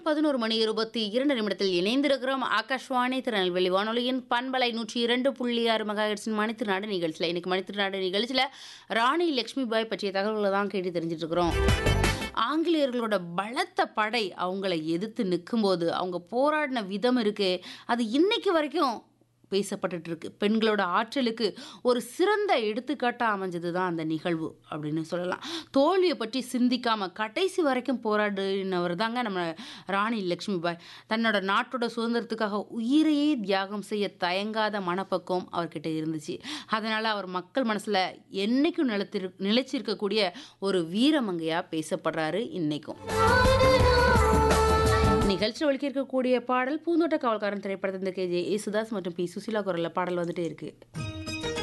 பதினோரு மணி இருபத்தி இரண்டு நிமிடத்தில் இணைந்திருக்கிறோம் ஆகாஷ்வாணி திருநெல்வேலி வானொலியின் பண்பலை நூற்றி இரண்டு புள்ளி ஆறு மெகாஹெட்ஸின் மணித்திருநாடு நிகழ்ச்சியில் இன்னைக்கு மணித்திருநாடு நிகழ்ச்சியில் ராணி லக்ஷ்மி பாய் பற்றிய தகவல்களை தான் கேட்டு தெரிஞ்சுட்டு இருக்கிறோம் ஆங்கிலேயர்களோட பலத்த படை அவங்கள எதிர்த்து நிற்கும்போது அவங்க போராடின விதம் இருக்கு அது இன்னைக்கு வரைக்கும் பேசப்பட்டுட்டு இருக்கு பெண்களோட ஆற்றலுக்கு ஒரு சிறந்த எடுத்துக்காட்டாக அமைஞ்சது தான் அந்த நிகழ்வு அப்படின்னு சொல்லலாம் தோல்வியை பற்றி சிந்திக்காம கடைசி வரைக்கும் போராடினவர் தாங்க நம்ம ராணி லக்ஷ்மி பாய் தன்னோட நாட்டோட சுதந்திரத்துக்காக உயிரையே தியாகம் செய்ய தயங்காத மனப்பக்குவம் அவர்கிட்ட இருந்துச்சு அதனால் அவர் மக்கள் மனசில் என்னைக்கும் நிலத்திரு நிலைச்சிருக்கக்கூடிய ஒரு வீரமங்கையாக பேசப்படுறாரு இன்னைக்கும் நிகழ்ச்சி ஒழிக்க இருக்கக்கூடிய பாடல் பூந்தோட்ட காவல்காரன் திரைப்படத்திலிருந்து கே ஜே யேசுதாஸ் மற்றும் பி சுசிலா குரல்ல பாடல் வந்துட்டே இருக்கு